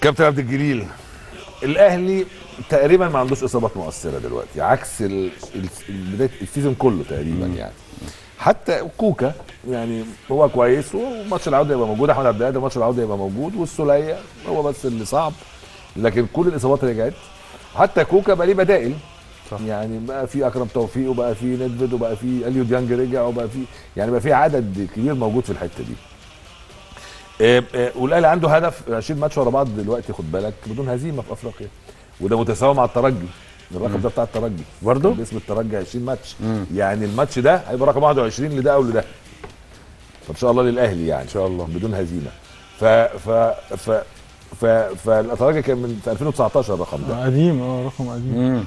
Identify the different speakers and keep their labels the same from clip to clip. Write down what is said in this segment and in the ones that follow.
Speaker 1: كابتن عبد الجليل الاهلي تقريبا ما عندوش اصابات مؤثره دلوقتي عكس ال- ال- بدايه السيزون كله تقريبا يعني حتى كوكا يعني هو كويس وماتش العوده يبقى موجود احمد عبد القادر ماتش العوده يبقى موجود والسوليه هو بس اللي صعب لكن كل الاصابات رجعت حتى كوكا بقى ليه بدائل
Speaker 2: صح.
Speaker 1: يعني بقى في اكرم توفيق وبقى في ندفد وبقى في اليو ديانج رجع وبقى في يعني بقى في عدد كبير موجود في الحته دي آه، آه، والاهلي عنده هدف 20 ماتش ورا بعض دلوقتي خد بالك بدون هزيمه في افريقيا وده متساوي مع الترجي الرقم ده بتاع الترجي
Speaker 2: برضه؟
Speaker 1: باسم الترجي 20 ماتش يعني الماتش ده هيبقى رقم 21 لده او لده فان شاء الله للاهلي يعني ان شاء الله بدون هزيمه ف ف ف ف فالترجي كان من في 2019 الرقم ده
Speaker 3: قديم اه رقم قديم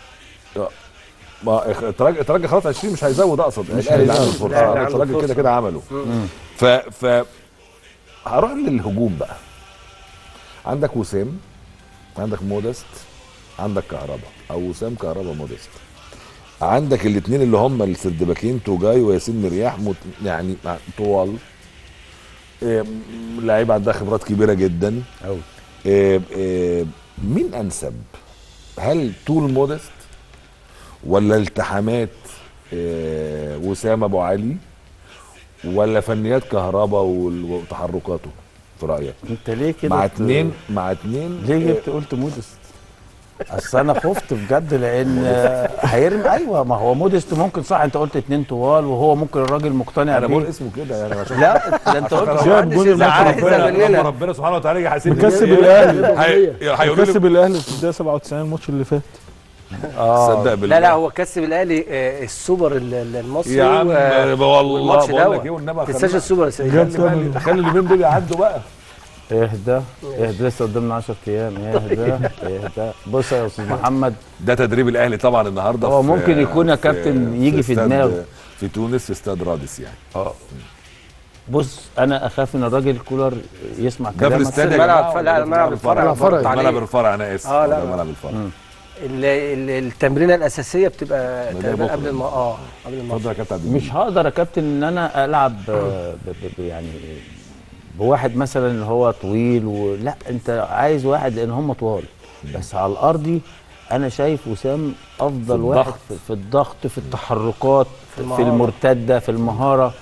Speaker 1: ما الترجي الترجي خلاص 20 مش هيزود اقصد
Speaker 3: مش
Speaker 1: الاهلي اللي عنده
Speaker 3: هيزود.
Speaker 1: الفرصه
Speaker 4: الأهلي
Speaker 1: آه،
Speaker 4: عنده
Speaker 1: الترجي كده
Speaker 4: الفرصة.
Speaker 1: كده عمله ف ف هروح للهجوم بقى عندك وسام عندك مودست عندك كهربا او وسام كهربا مودست عندك الاثنين اللي هم السردباكين توجاي وياسين رياح مت... يعني طوال إيه، لعيبه عندها خبرات كبيره جدا
Speaker 2: قوي
Speaker 1: إيه، إيه، مين انسب هل طول مودست ولا التحامات إيه، وسام ابو علي ولا فنيات كهربا وال- وتحركاته في رايك
Speaker 2: انت ليه كده
Speaker 1: مع
Speaker 2: ت-
Speaker 1: اتنين مع اتنين
Speaker 2: ليه
Speaker 1: إيه،
Speaker 2: جبت قلت مودست اصل انا خفت بجد لان آه، هيرمي ايوه ما هو مودست ممكن صح انت قلت اتنين طوال وهو ممكن الراجل مقتنع
Speaker 1: انا بقول
Speaker 2: بيه
Speaker 1: اسمه كده يعني عشان
Speaker 2: لا ده انت قلت
Speaker 3: جاب جون الماتش
Speaker 4: عايز
Speaker 3: اللي فات.
Speaker 4: أعمل لنا.
Speaker 1: لما ربنا سبحانه وتعالى يحاسبني
Speaker 3: مكسب
Speaker 1: إيه؟
Speaker 3: الاهلي
Speaker 1: هي- هيقولوا لي
Speaker 3: مكسب الاهلي في الدقيقه 97 الماتش اللي فات
Speaker 2: اه
Speaker 1: صدق بالله
Speaker 4: لا لا هو كسب الاهلي آه، السوبر ال- ال- المصري
Speaker 1: يا عم
Speaker 4: و-
Speaker 1: والله
Speaker 4: والماتش
Speaker 1: بقول
Speaker 4: دوت.
Speaker 1: لك ايه والنبي
Speaker 4: ما تنساش
Speaker 1: خلينا-
Speaker 4: السوبر يا سيدي
Speaker 3: جاب
Speaker 1: خلي بالي- خلي اليومين دول يعدوا بقى
Speaker 2: اهدى اهدى لسه قدامنا 10 ايام اهدى اهدى بص يا استاذ محمد
Speaker 1: ده تدريب الاهلي طبعا النهارده
Speaker 2: هو
Speaker 1: في-
Speaker 2: ممكن يكون يا
Speaker 1: في-
Speaker 2: كابتن يجي في
Speaker 1: استاد-
Speaker 2: دماغه.
Speaker 1: في تونس في استاد رادس يعني
Speaker 2: اه بص انا اخاف ان الراجل كولر يسمع
Speaker 1: ده في
Speaker 2: كلامك
Speaker 1: الاستاد يا
Speaker 4: الملعب
Speaker 1: جماعة
Speaker 4: ف- لا،
Speaker 1: ولا
Speaker 4: الملعب الفرع.
Speaker 1: ملعب
Speaker 4: فرع.
Speaker 1: الفرع ملعب الفرع انا اسف
Speaker 4: آه، لا،
Speaker 1: ده
Speaker 4: لا.
Speaker 1: ملعب الفرع
Speaker 4: ال- ال- التمرينه الاساسيه بتبقى
Speaker 1: ده
Speaker 4: تقريبا
Speaker 1: بكرة.
Speaker 4: قبل الم... اه قبل الماتش
Speaker 1: اتفضل يا كابتن عبد
Speaker 2: مش هقدر يا كابتن ان انا العب آه، ب- ب- ب- يعني بواحد مثلا اللي هو طويل ولا انت عايز واحد لان هم طوال بس على الارضي انا شايف وسام افضل
Speaker 1: في
Speaker 2: واحد
Speaker 1: الضغط.
Speaker 2: في, في الضغط في التحركات في,
Speaker 4: المهارة.
Speaker 2: في المرتده في المهاره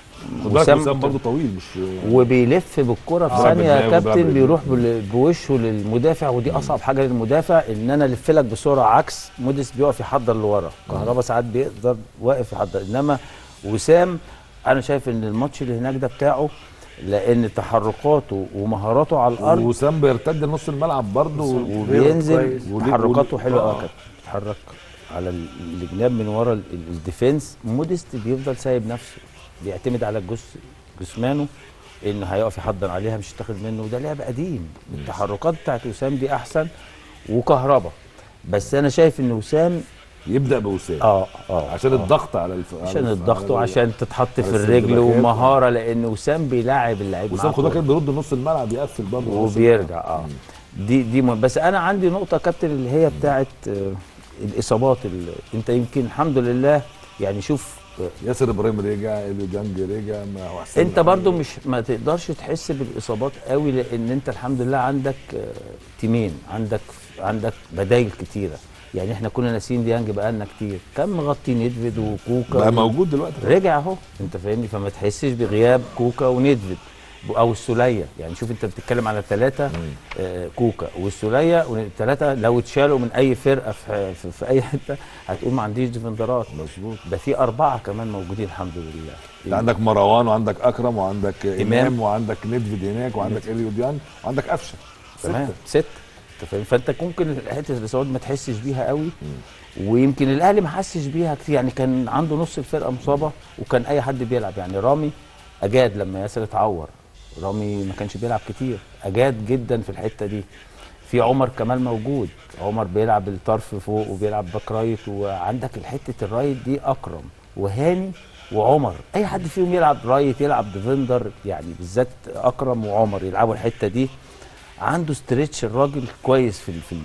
Speaker 1: خد بالك وسام برضه طويل مش
Speaker 2: وبيلف بالكرة في
Speaker 1: آه،
Speaker 2: ثانية يا
Speaker 1: بدماغه
Speaker 2: كابتن
Speaker 1: بيلعب
Speaker 2: بيروح بال- بوشه للمدافع ودي أصعب حاجة للمدافع إن أنا ألف لك بسرعة عكس موديس بيقف يحضر لورا كهربا ساعات بيقدر واقف يحضر إنما وسام أنا شايف إن الماتش اللي هناك ده بتاعه لأن تحركاته ومهاراته على الأرض
Speaker 1: وسام بيرتد نص الملعب برضه
Speaker 2: وبينزل
Speaker 4: كويس.
Speaker 2: تحركاته حلوه
Speaker 1: آه.
Speaker 2: قوي كابتن بيتحرك على ال- الجناب من ورا ال- ال- الديفنس موديست بيفضل سايب نفسه بيعتمد على الجس جسمانه انه هيقف يحضر عليها مش هتاخد منه وده لعب قديم التحركات بتاعت وسام دي احسن وكهربا بس انا شايف ان وسام
Speaker 1: يبدا بوسام
Speaker 2: اه اه
Speaker 1: عشان الضغط على الف... على
Speaker 2: عشان
Speaker 1: الف-
Speaker 2: الضغط
Speaker 1: على ال-
Speaker 2: وعشان تتحط في
Speaker 1: على
Speaker 2: الرجل
Speaker 1: السندباكات.
Speaker 2: ومهاره لان وسام بيلاعب اللعيب
Speaker 1: وسام
Speaker 2: معاه
Speaker 1: خد بالك
Speaker 2: كورة.
Speaker 1: كان بيرد نص الملعب يقفل برضه نص
Speaker 2: وبيرجع اه دي دي مهم. بس انا عندي نقطه يا كابتن اللي هي بتاعت آه، الاصابات اللي انت يمكن الحمد لله يعني شوف آه،
Speaker 1: ياسر ابراهيم رجع اليو ديانج رجع ما هو حسين
Speaker 2: انت برضو مش ما تقدرش تحس بالاصابات قوي لان انت الحمد لله عندك آه، تيمين عندك عندك بدايل كتيره يعني احنا كنا ناسيين ديانج بقالنا كتير كان مغطي ندفد وكوكا
Speaker 1: بقى
Speaker 2: و-
Speaker 1: موجود دلوقتي
Speaker 2: رجع اهو انت فاهمني فما تحسش بغياب كوكا وندفد او السوليه يعني شوف انت بتتكلم على ثلاثه آه كوكا والسوليه والثلاثه لو اتشالوا من اي فرقه في, في, في اي حته هتقول ما عنديش ديفندرات
Speaker 1: مظبوط
Speaker 2: ده في اربعه كمان موجودين الحمد لله
Speaker 1: انت عندك مروان وعندك اكرم وعندك امام,
Speaker 2: إمام.
Speaker 1: وعندك ندفد هناك وعندك اليو ديانج وعندك قفشه
Speaker 2: تمام ست انت فاهم فانت ممكن حته الاصابات ما تحسش بيها قوي ويمكن الاهلي ما حسش بيها كتير يعني كان عنده نص الفرقه مصابه وكان اي حد بيلعب يعني رامي اجاد لما ياسر اتعور رامي ما كانش بيلعب كتير اجاد جدا في الحته دي في عمر كمال موجود عمر بيلعب الطرف فوق وبيلعب باك رايت وعندك الحته الرايت دي اكرم وهاني وعمر اي حد فيهم يلعب رايت يلعب ديفندر يعني بالذات اكرم وعمر يلعبوا الحته دي عنده ستريتش الراجل كويس في ال في ال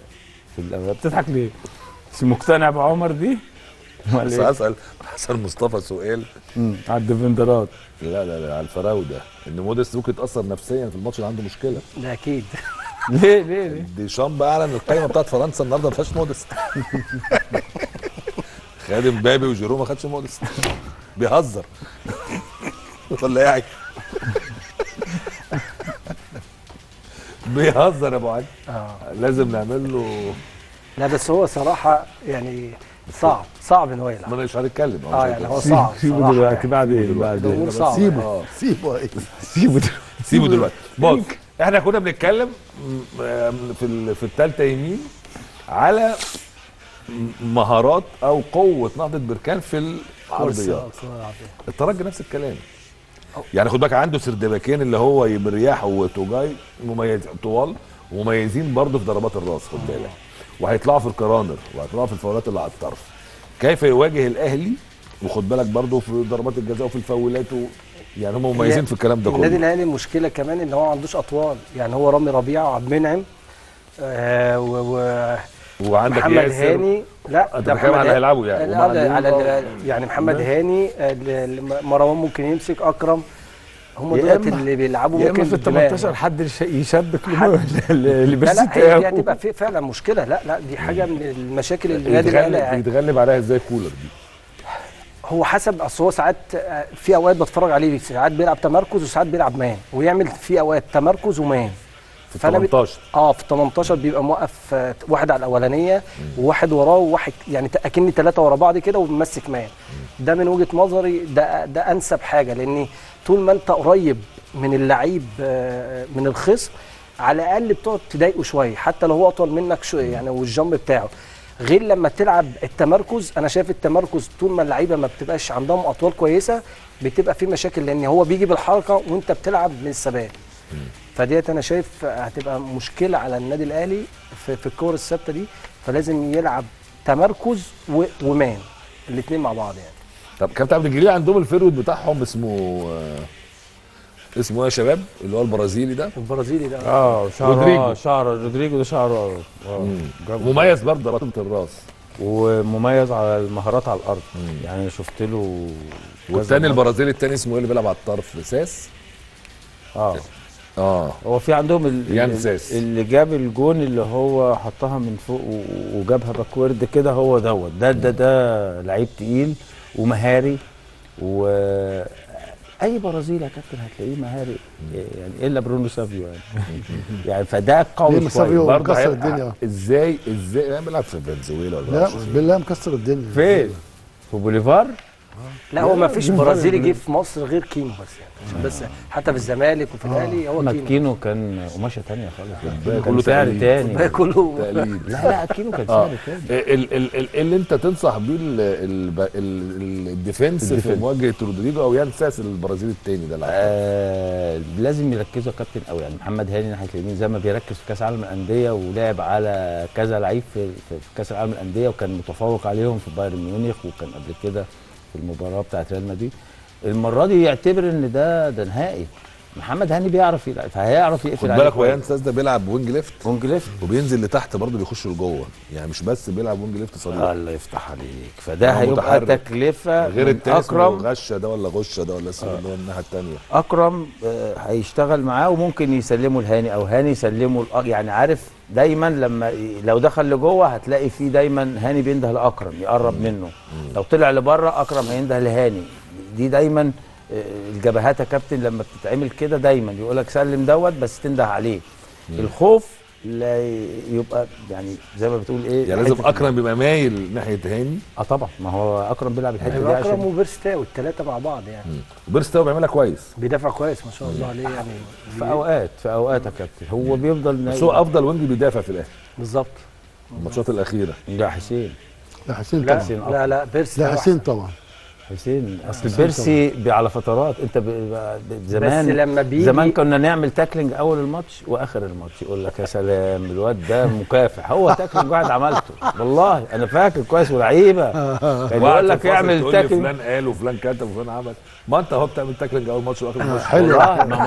Speaker 2: في ال بتضحك ليه؟ مش مقتنع بعمر دي؟ ولا
Speaker 1: بس
Speaker 2: إيه؟
Speaker 1: اسال حسن مصطفى سؤال
Speaker 2: مم، على الديفندرات
Speaker 1: لا لا لا على الفراوده ان موديست ممكن يتاثر نفسيا في الماتش اللي عنده مشكله
Speaker 4: ده اكيد
Speaker 2: ليه ليه ليه
Speaker 1: ديشامب اعلن القائمه بتاعت فرنسا النهارده ما فيهاش مودست خد مبابي وجيرو ما خدش مودست بيهزر ولا ايه يا حاج؟ بيهزر يا ابو علي
Speaker 4: اه
Speaker 1: لازم نعمل له
Speaker 4: لا بس هو صراحه يعني صعب صعب ان هو يلعب
Speaker 1: ما انا مش هنتكلم هو مش
Speaker 4: اه يعني هو
Speaker 1: هنتكلم.
Speaker 4: صعب
Speaker 3: سيبه
Speaker 4: صراحة
Speaker 3: دلوقتي
Speaker 4: يعني.
Speaker 3: بعدين بعدين
Speaker 4: الأمور صعبة.
Speaker 3: سيبه
Speaker 1: اه
Speaker 5: سيبه ايه
Speaker 3: سيبه دلوقتي
Speaker 1: سيبه دلوقتي بص احنا كنا بنتكلم م- م- في ال- في الثالثه يمين على م- مهارات او قوه نهضه بركان في العرضيات
Speaker 4: آه، صراحة.
Speaker 1: الترجي نفس الكلام يعني خد بالك عنده سردباكين اللي هو مرياح وتوجاي مميز طوال ومميزين برضه في ضربات الراس خد بالك وهيطلعوا في الكرانر وهيطلعوا في الفاولات اللي على الطرف كيف يواجه الاهلي وخد بالك برضه في ضربات الجزاء وفي الفاولات و... يعني هم مميزين
Speaker 4: هي
Speaker 1: في الكلام ده
Speaker 4: النادي
Speaker 1: كله
Speaker 4: الاهلي المشكله كمان ان هو ما عندوش اطوال يعني هو رامي ربيعه وعبد المنعم آه و- و-
Speaker 1: وعندك
Speaker 4: محمد
Speaker 1: ياسر
Speaker 4: هاني لا
Speaker 1: انت
Speaker 4: ده
Speaker 1: بتتكلم على اللي
Speaker 4: هاني.
Speaker 1: هيلعبوا يعني
Speaker 4: لا، ده
Speaker 1: ومعلول
Speaker 4: على
Speaker 1: بقى.
Speaker 4: ال- يعني محمد هاني آه، ال- ال- مروان ممكن يمسك اكرم هم
Speaker 3: يا
Speaker 4: دولت
Speaker 3: إما-
Speaker 4: اللي بيلعبوا
Speaker 3: يا
Speaker 4: ممكن
Speaker 3: اما في ال
Speaker 4: بالدماغ
Speaker 3: 18
Speaker 4: يعني.
Speaker 3: حد يش- يشبك له
Speaker 4: حد.
Speaker 3: اللي
Speaker 4: لا
Speaker 3: بس
Speaker 4: لا هي دي هتبقى في فعلا مشكله لا لا دي حاجه من المشاكل اللي النادي الاهلي
Speaker 1: يتغلب
Speaker 4: يعني
Speaker 1: يتغلب عليها ازاي كولر دي
Speaker 4: هو حسب اصل هو ساعات آه، في اوقات بتفرج عليه ساعات بيلعب تمركز وساعات بيلعب مان ويعمل في اوقات تمركز ومان
Speaker 1: في
Speaker 4: فأنا بي-
Speaker 1: 18
Speaker 4: اه في 18 بيبقى موقف آه، واحد على الاولانيه وواحد وراه وواحد يعني ت- اكني ثلاثه ورا بعض كده ومسك مان ده من وجهه نظري ده ده انسب حاجه لان طول ما انت قريب من اللعيب آه، من الخصم على الاقل بتقعد تضايقه شويه حتى لو هو اطول منك شويه يعني والجنب بتاعه غير لما تلعب التمركز انا شايف التمركز طول ما اللعيبه ما بتبقاش عندهم اطوال كويسه بتبقى في مشاكل لان هو بيجي بالحركه وانت بتلعب من الثبات فديت انا شايف هتبقى مشكله على النادي الاهلي في, في الكور الثابته دي فلازم يلعب تمركز و- ومان الاثنين مع بعض يعني
Speaker 1: طب كابتن عبد الجليل عندهم الفيرود بتاعهم اسمه آه، اسمه ايه يا شباب اللي هو البرازيلي ده
Speaker 4: البرازيلي ده
Speaker 2: اه شعره
Speaker 1: رودريجو.
Speaker 2: آه شعره رودريجو ده شعره اه جاب-
Speaker 1: مميز برضه ضربات الراس
Speaker 2: ومميز على المهارات على الارض يعني أنا شفت له كذا
Speaker 1: والتاني
Speaker 2: مرة.
Speaker 1: البرازيلي التاني اسمه ايه اللي بيلعب على الطرف ساس
Speaker 2: اه
Speaker 1: اه
Speaker 2: هو في عندهم ال-
Speaker 1: يان
Speaker 2: ال-
Speaker 1: ساس.
Speaker 2: اللي جاب الجون اللي هو حطها من فوق و- وجابها باكورد كده هو دوت ده ده ده لعيب تقيل ومهاري و اي برازيلي يا كابتن هتلاقيه مهاري يعني الا برونو سافيو يعني يعني فده قوي
Speaker 5: ليه
Speaker 2: شويه
Speaker 5: سافيو
Speaker 1: برضه
Speaker 5: مكسر
Speaker 1: هيبقى-
Speaker 5: الدنيا.
Speaker 1: ازاي ازاي يعني بيلعب في فنزويلا ولا
Speaker 5: لا
Speaker 1: معرفش
Speaker 5: بالله مكسر الدنيا
Speaker 2: فين في بوليفار
Speaker 4: لا هو ما فيش برازيلي جه في مصر غير كيمو بس يعني عشان بس حتى في الزمالك وفي الاهلي هو
Speaker 2: احمد
Speaker 4: كيمو
Speaker 2: كينو كان قماشه تانية خالص
Speaker 1: كله
Speaker 2: كان سعر
Speaker 1: تقليد.
Speaker 2: تاني
Speaker 4: الباقي كله
Speaker 1: تقليد
Speaker 2: لا لا كينو كان
Speaker 1: اه
Speaker 2: سعر تاني
Speaker 1: ال ال ال اللي انت تنصح بيه ال- ال- ال- الديفنس في
Speaker 2: الديفنس.
Speaker 1: مواجهه رودريجو او يان ساس البرازيلي التاني ده اللي
Speaker 2: آه لازم يركزوا يا كابتن قوي يعني محمد هاني ناحيه اليمين زي ما بيركز في كاس العالم للانديه ولعب على كذا لعيب في, في, في كاس العالم للانديه وكان متفوق عليهم في بايرن ميونخ وكان قبل كده في المباراه بتاعت ريال مدريد المره دي يعتبر ان ده ده نهائي محمد هاني بيعرف يلعب فهيعرف
Speaker 1: خد
Speaker 2: يقفل
Speaker 1: بالك هو
Speaker 2: كويس.
Speaker 1: يان ساس ده بيلعب وينج ليفت
Speaker 2: وينج ليفت
Speaker 1: وبينزل لتحت برضه بيخش لجوه يعني مش بس بيلعب وينج ليفت صريح
Speaker 2: الله يفتح عليك فده
Speaker 1: هو
Speaker 2: هيبقى
Speaker 1: متحرك.
Speaker 2: تكلفه
Speaker 1: غير
Speaker 2: من
Speaker 1: التاني اسمه
Speaker 2: اكرم
Speaker 1: غشه ده ولا غشه ده ولا اسمه اللي هو الناحيه التانيه
Speaker 2: اكرم آه، هيشتغل معاه وممكن يسلمه لهاني او هاني يسلمه لأ- يعني عارف دايما لما ي- لو دخل لجوه هتلاقي فيه دايما هاني بينده لاكرم يقرب منه لو طلع لبره اكرم هينده لهاني دي دايما آه، الجبهات يا كابتن لما بتتعمل كده دايما يقول لك سلم دوت بس تنده عليه الخوف لا ي- يبقى يعني زي ما بتقول ايه
Speaker 1: يعني لازم
Speaker 2: حتة-
Speaker 1: اكرم يبقى مايل ناحيه هاني
Speaker 2: اه طبعا ما هو اكرم بيلعب الحته دي
Speaker 4: هيبقى اكرم
Speaker 2: عشان
Speaker 4: وبيرستاو الثلاثه مع بعض يعني
Speaker 1: وبيرستاو بيعملها كويس
Speaker 4: بيدافع كويس ما شاء الله عليه يعني
Speaker 2: في اوقات في اوقات يا كابتن هو بيفضل
Speaker 1: بس هو افضل وينج بيدافع في الاهلي
Speaker 4: بالظبط
Speaker 1: الماتشات الاخيره
Speaker 2: لا حسين
Speaker 5: لا حسين
Speaker 4: لا
Speaker 5: طبعا
Speaker 4: لا لا بيرستاو
Speaker 5: لا حسين طبعا
Speaker 2: حسين اصل بيرسي ب- على فترات انت ب- ب- زمان
Speaker 4: بس لما بيجي
Speaker 2: زمان كنا نعمل تاكلينج اول الماتش واخر الماتش يقول لك يا سلام الواد ده مكافح هو تاكلينج واحد عملته والله انا فاكر كويس ولعيبه كان يقول لك اعمل
Speaker 1: تقول لي
Speaker 2: تاكلينج
Speaker 1: فلان قال وفلان كتب وفلان عمل ما انت اهو بتعمل تاكلينج اول ماتش واخر ماتش
Speaker 5: حلو
Speaker 2: والله ما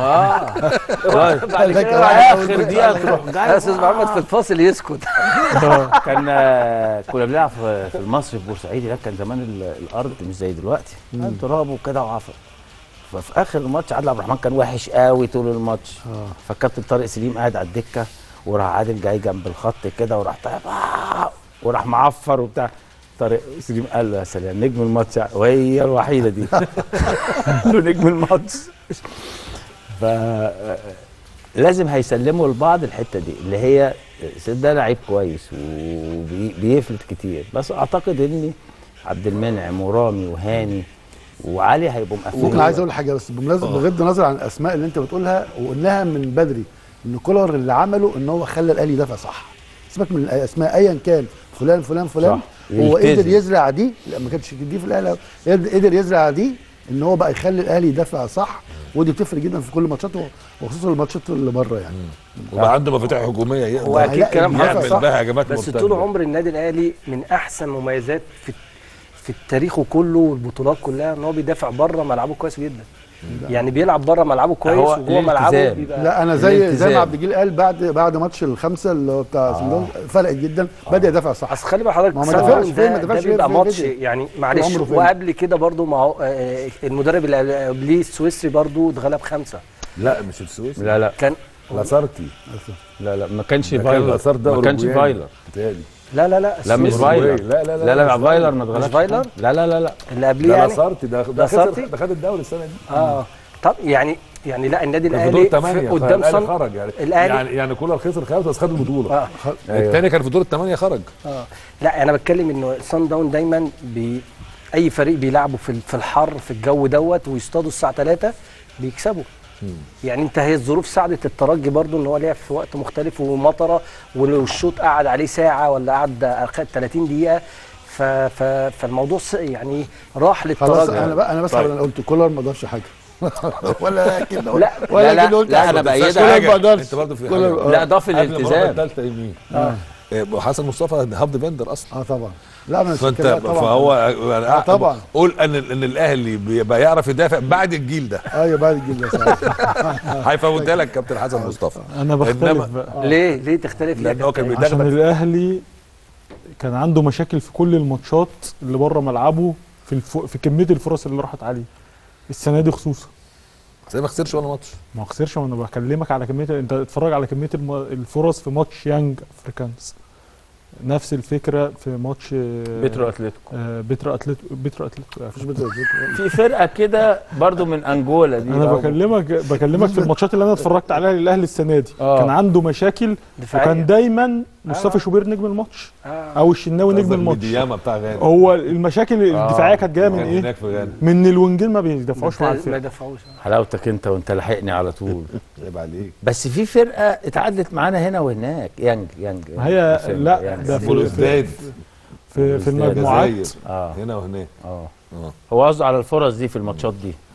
Speaker 2: ما
Speaker 4: بعد كده
Speaker 2: اخر دقيقه تروح
Speaker 4: يا
Speaker 2: جاي
Speaker 4: استاذ محمد في الفاصل يسكت
Speaker 2: كان كنا بنلعب في في المصري في بورسعيد هناك كان زمان ال- الارض مش زي دلوقتي كان تراب وكده وعفر ففي اخر الماتش عادل عبد الرحمن كان وحش قوي طول الماتش فالكابتن طارق سليم قاعد على الدكه وراح عادل جاي جنب الخط كده وراح طالع آه، وراح معفر وبتاع طارق سليم قال له يا سلام نجم الماتش وهي الوحيده دي قال له نجم الماتش ف لازم هيسلموا لبعض الحته دي اللي هي سيد ده لعيب كويس وبيفلت كتير بس اعتقد ان عبد المنعم ورامي وهاني وعلي هيبقوا مقفلين
Speaker 5: ممكن عايز اقول حاجه بس بمناسبه
Speaker 1: آه.
Speaker 5: بغض النظر عن الاسماء اللي انت بتقولها وقلناها من بدري ان كولر اللي عمله ان هو خلى الاهلي يدافع صح سيبك من الاسماء ايا كان فلان فلان فلان
Speaker 2: صح.
Speaker 5: هو قدر
Speaker 2: يلتزم.
Speaker 5: يزرع دي لا ما كانش دي في الاهلي قدر قدر يزرع دي ان هو بقى يخلي الاهلي يدافع صح ودي بتفرق جدا في كل ماتشاته وخصوصا الماتشات اللي بره يعني
Speaker 1: وبقى عنده مفاتيح هجوميه يقدر
Speaker 4: هو اكيد
Speaker 5: لا،
Speaker 4: كلام
Speaker 5: يعمل
Speaker 4: حضرتك
Speaker 1: يعمل
Speaker 4: صح
Speaker 1: بها هجمات
Speaker 4: بس
Speaker 1: مرتدة.
Speaker 4: طول عمر النادي الاهلي من احسن مميزات في في التاريخ كله والبطولات كلها ان هو بيدافع بره ملعبه كويس جدا يعني بيلعب بره ملعبه كويس
Speaker 2: هو
Speaker 4: وجوه ملعبه
Speaker 2: الالتزام.
Speaker 4: بيبقى
Speaker 5: لا انا زي زي
Speaker 2: الالتزام.
Speaker 5: ما عبد الجليل قال بعد بعد ماتش الخمسه اللي هو بتاع سان داونز فرقت جدا بدا يدافع صح
Speaker 4: اصل خلي بال حضرتك
Speaker 5: ما هو ما
Speaker 4: سان
Speaker 5: دفعش
Speaker 4: داونز
Speaker 5: فين، ما
Speaker 4: ده,
Speaker 5: دفعش
Speaker 4: ده بيبقى
Speaker 5: فين
Speaker 4: ماتش
Speaker 5: فين.
Speaker 4: يعني معلش
Speaker 5: عمره فين.
Speaker 4: وقبل كده برضو ما هو آه، المدرب اللي قبليه السويسري برضو اتغلب خمسه
Speaker 1: لا مش السويس
Speaker 2: لا لا
Speaker 4: كان
Speaker 1: لاسارتي
Speaker 2: لا لا ما كانش
Speaker 1: ده كان
Speaker 2: فايلر
Speaker 1: لاسار ده
Speaker 2: ما كانش
Speaker 1: أوروجواي.
Speaker 2: فايلر
Speaker 1: بتهيألي.
Speaker 4: لا لا لا
Speaker 2: لا مش
Speaker 4: السويسري
Speaker 2: فايلر
Speaker 1: لا لا لا
Speaker 2: لا لا
Speaker 1: مش
Speaker 2: فايلر ما اتغلبش
Speaker 4: فايلر؟
Speaker 2: لا لا لا لا
Speaker 4: اللي قبليه
Speaker 1: ده
Speaker 4: يعني
Speaker 1: لاسارتي ده ده
Speaker 4: لاسارتي؟
Speaker 1: خد ده خد الدوري السنه دي
Speaker 4: اه طب يعني يعني لا النادي
Speaker 1: كان في دور
Speaker 4: الاهلي
Speaker 1: الثمانيه
Speaker 4: في- قدام
Speaker 1: الاهلي
Speaker 4: صن
Speaker 1: خرج يعني
Speaker 4: الأهلي-
Speaker 1: يعني يعني كولر خسر خمسه بس خد البطوله
Speaker 4: آه.
Speaker 1: الثاني كان في دور الثمانيه خرج
Speaker 4: اه لا انا بتكلم انه سان داون دايما بي اي فريق بيلعبوا في ال- في الحر في الجو دوت ويصطادوا الساعه 3 بيكسبوا يعني انت هي الظروف ساعدت الترجي برضو ان هو لعب في وقت مختلف ومطره والشوط قعد عليه ساعه ولا قعد خد 30 دقيقه ف ف فالموضوع س- يعني راح
Speaker 5: خلاص
Speaker 4: للترجي
Speaker 5: انا بقى انا بس
Speaker 1: طيب.
Speaker 5: انا قلت كولر ما ضافش حاجه ولا كده
Speaker 4: لا،
Speaker 5: ولا
Speaker 2: لا،
Speaker 5: كده قلت
Speaker 2: لا،
Speaker 5: حاجة.
Speaker 2: أنا بأيدها.
Speaker 5: كولر
Speaker 1: حاجة.
Speaker 5: ما قدرش.
Speaker 1: انت برضه في
Speaker 5: كولر-
Speaker 1: حاجه
Speaker 2: لا ضاف
Speaker 1: قبل المباراه
Speaker 2: الالتزام
Speaker 1: الثالثه يمين إيه، حسن مصطفى هاف ديفندر اصلا
Speaker 5: اه طبعا لا انا
Speaker 1: فانت
Speaker 5: كده طبعا
Speaker 1: فهو
Speaker 5: آه، طبعا.
Speaker 1: قول ان ان الاهلي بيبقى يعرف يدافع بعد الجيل ده
Speaker 5: ايوه بعد الجيل ده صحيح
Speaker 1: هيفوتها لك كابتن حسن مصطفى
Speaker 3: انا بختلف
Speaker 1: إنما-
Speaker 3: بقى
Speaker 4: ليه ليه تختلف ليه
Speaker 1: لان هو كان
Speaker 4: كابتن؟
Speaker 3: عشان
Speaker 1: بيدافع
Speaker 3: الاهلي كان عنده مشاكل في كل الماتشات اللي بره ملعبه في الف... في كميه الفرص اللي راحت عليه السنه دي خصوصا
Speaker 1: زي ما خسرش ولا ماتش
Speaker 3: ما خسرش وانا بكلمك على كميه انت اتفرج على كميه الم... الفرص في ماتش يانج افريكانز نفس الفكره في ماتش آه،
Speaker 2: بيترو اتلتيكو
Speaker 3: آه، بيترو اتلتيكو بيترو اتلتيكو
Speaker 5: مش بتقول
Speaker 2: في فرقه كده برضو من انجولا دي
Speaker 3: انا
Speaker 2: أو-
Speaker 3: بكلمك بكلمك في الماتشات اللي انا اتفرجت عليها للاهلي السنه دي
Speaker 2: آه.
Speaker 3: كان عنده مشاكل
Speaker 4: دفاعية.
Speaker 3: وكان دايما مصطفى
Speaker 4: آه.
Speaker 3: شوبير نجم الماتش
Speaker 4: آه.
Speaker 3: او الشناوي نجم
Speaker 1: قصدك
Speaker 3: الماتش
Speaker 1: ميدياما بتاع غانا
Speaker 3: هو المشاكل الدفاعيه كانت جايه من
Speaker 1: كان
Speaker 3: ايه
Speaker 1: هناك في غانا
Speaker 3: من الوينجين ما بيدافعوش مع
Speaker 4: ما
Speaker 3: الفرقه
Speaker 4: دفعوش
Speaker 2: حلاوتك انت وانت لاحقني على طول
Speaker 1: عيب عليك
Speaker 2: بس في فرقه اتعادلت معانا هنا وهناك يانج يانج
Speaker 3: ما هي
Speaker 2: عشان
Speaker 3: لا
Speaker 2: يعني
Speaker 3: ده في-
Speaker 1: بولوزداد
Speaker 3: في في المجموعات
Speaker 1: الجزائر.
Speaker 2: اه
Speaker 1: هنا وهناك
Speaker 2: اه
Speaker 1: اه
Speaker 2: هو قصده على الفرص دي في الماتشات دي